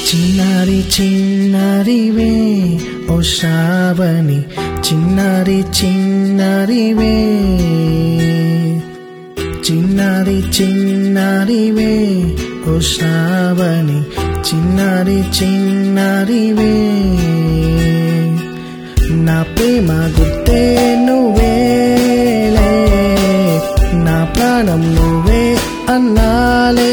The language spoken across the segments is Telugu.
చిన్నారి చిన్నారివే ఓ శ్రావణి చిన్నారి చిన్నారివే చిన్నారి చిన్నారివే ఓ శ్రావణి చిన్నారి చిన్నారివే నా ప్రేమ గుర్తే నువ్వేలే నా ప్రాణం నువ్వే అన్నాలే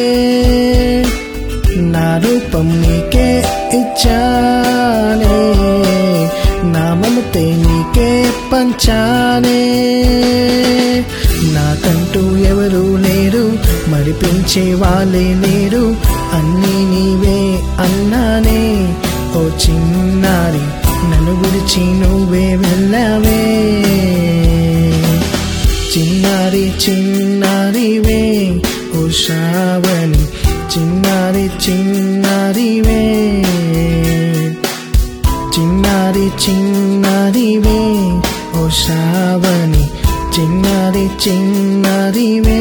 నా రూపం నీకే ఇచ్చానే నా మమతే నీకే పంచానే నాకంటూ ఎవరు లేరు మరిపించే వాళ్ళే లేరు అన్నీ నీవే అన్నానే ఓ చిన్నారి నన్ను గురించి నువ్వే వెళ్ళవే చిన్నారి చిన్నారివే ఓ శ్రావణి చిన్నారి చిన్నారివే చిన్నారి చిన్నారివే ఓ శ్రావణి చిన్నారి చిన్నారివే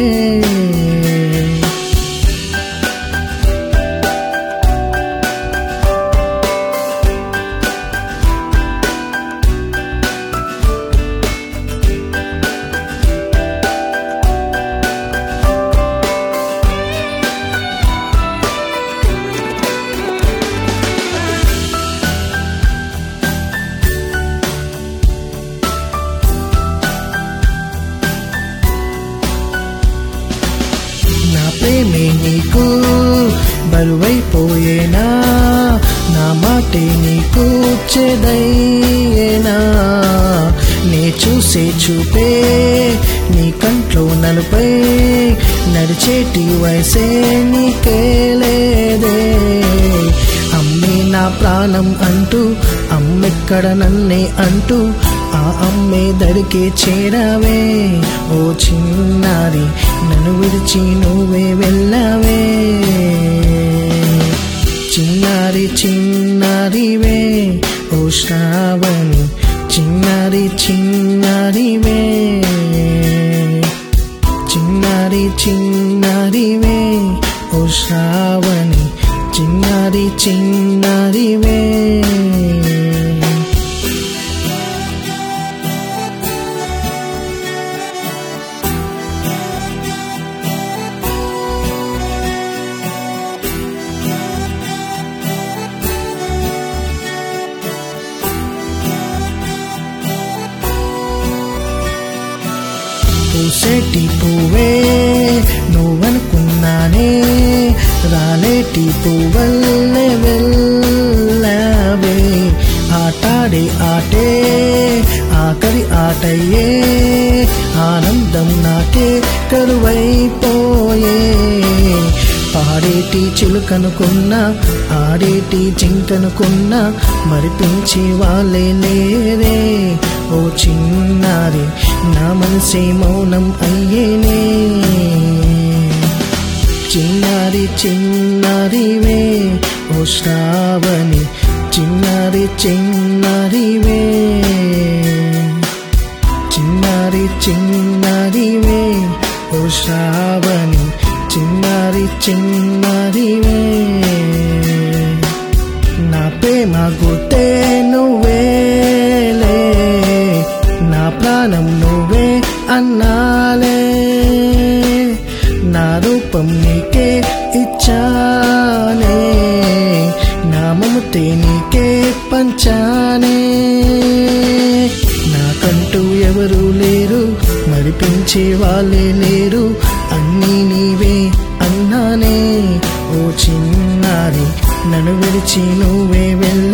నా ప్రేమే నీకు బరువైపోయేనా నా మాటే నీకు చెదయ్యేనా నే చూసే చూపే నీ కంట్లో నలుపై నడిచేటి వయసే నీకే లేదే అమ్మే నా ప్రాణం అంటూ అమ్మెక్కడ నన్నే అంటూ ఆ అమ్మే దరికే చేరవే ఓ చిన్నారి నన్ను విడిచి నువ్వే వెళ్ళవే చిన్నారి చిన్నారివే ఓ శ్రావణి చిన్నారి చిన్నారివే చిన్నారి చిన్నారివే ఓ శ్రావణి చిన్నారి చిన్నారివే పూసేటి పువ్వే నువ్వనుకున్నానే రాలేటి పువ్వల్లే వెళ్ళవే ఆటాడే ఆటే ఆఖరి ఆటయ్యే ఆనందం నాకే కరువైపోయే పాడేటి చిలుకనుకున్నా ఆడేటి జింకనుకున్నా మరిపించే వాళ్ళే లేరే ఓ చిన్నారి నా మనసే మౌనం అయ్యేనే చిన్నారి చిన్నారివే ఓ శ్రావణి చిన్నారి చిన్నారివే చిన్నారి చిన్నారివే ఓ శ్రావణి చిన్నారి చిన్నారివే నా ప్రేమ గుర్తే నువ్వేలే నా ప్రాణం నువ్వే అన్నాలే నా రూపం నీకే ఇచ్చానే నా మమతే నీకే పంచానే నాకంటూ ఎవరు లేరు మరిపించే వాళ్ళే లేరు అన్నీ నీవే అన్నానే ఓ చిన్నారి నన్ను విడిచి నువ్వే వెళ్ళ